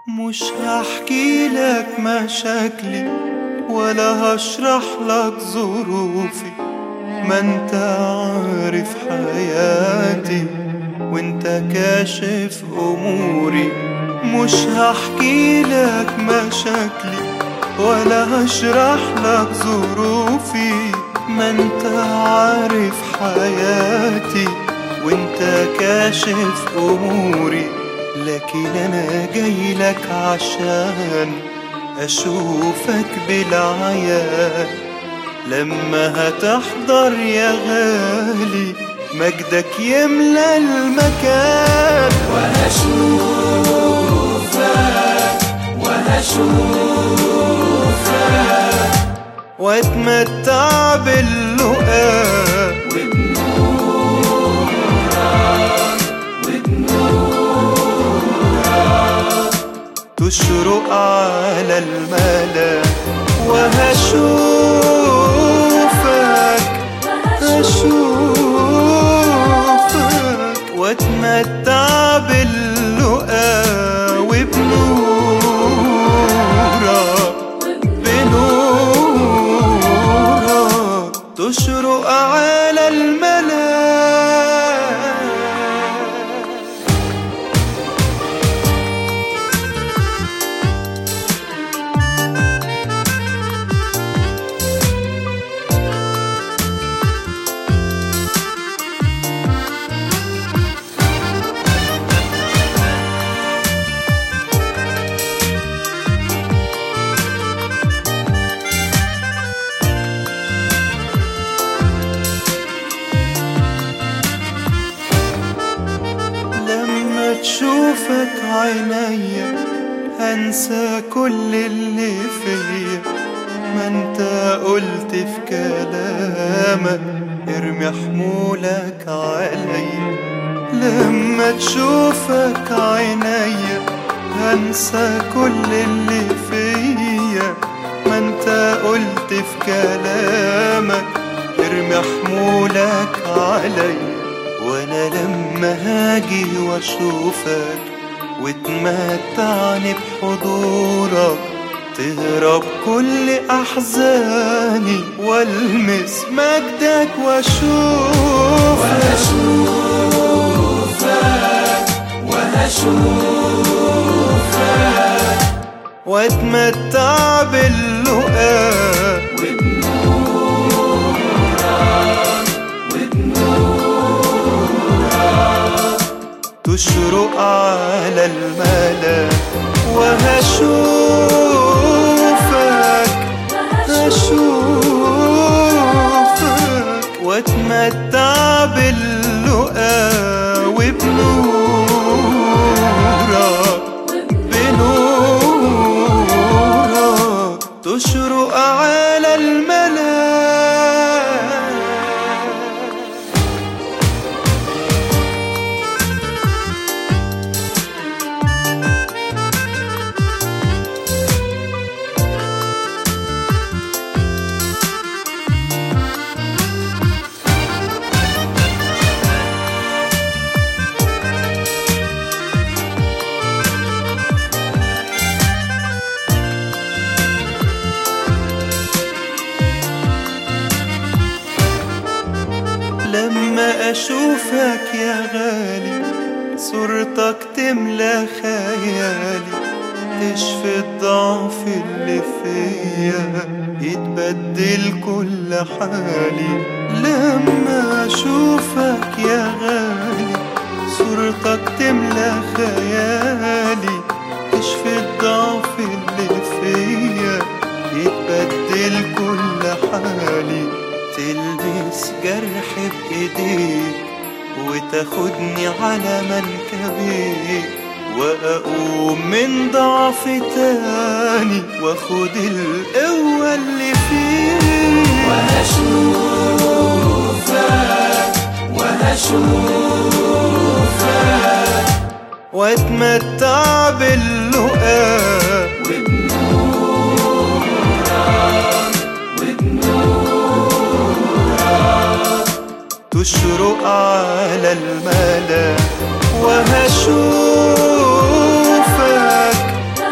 مش هحكي لك مشاكلي ولا هشرح لك ظروفي ما انت عارف حياتي وانت كاشف اموري مش هحكي لك مشاكلي ولا هشرح لك ظروفي ما انت عارف حياتي وانت كاشف اموري لكن انا جاي لك عشان اشوفك بالعيان لما هتحضر يا غالي مجدك يملى المكان وهشوفك وهشوفك واتمتع باللقاء وبنورك وبنورك تشرق على الملا وهشوفك هشوفك واتمتع باللقاء وبنورك بنورك تشرق على الملا لما تشوفك عينيا هنسى كل اللي فيا ما انت قلت في كلامك ارمي حمولك عليا لما تشوفك عينيا هنسى كل اللي فيا ما انت قلت في كلامك ارمي حمولك عليا وانا لما هاجي واشوفك وتمتعني بحضورك تهرب كل احزاني والمس مجدك واشوفك وهشوفك وهشوفك واتمتع باللقاء وبنورك وبنورك تشرق على الملا وهشوفك هشوفك واتمتع باللقاء وبنورك بنورك تشرق على الملا لما أشوفك يا غالي صورتك تملى خيالي تشفي الضعف اللي فيا يتبدل كل حالي لما أشوفك يا غالي صورتك تملى خيالي تشفي الضعف اللي فيا يتبدل كل حالي تلبس جرح بإيديك وتاخدني على منكبيك وأقوم من ضعف تاني واخد القوة اللي فيك وهشوفك وهشوفك واتمتع باللقاء وبنورك وبنورك تشرق على الملا وهشوفك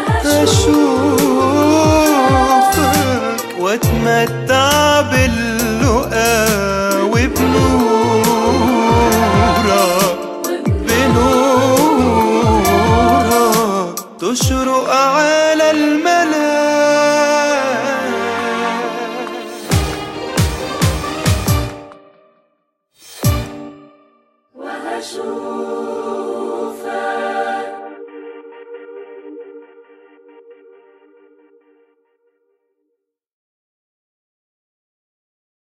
تشرق على الملا وهشوف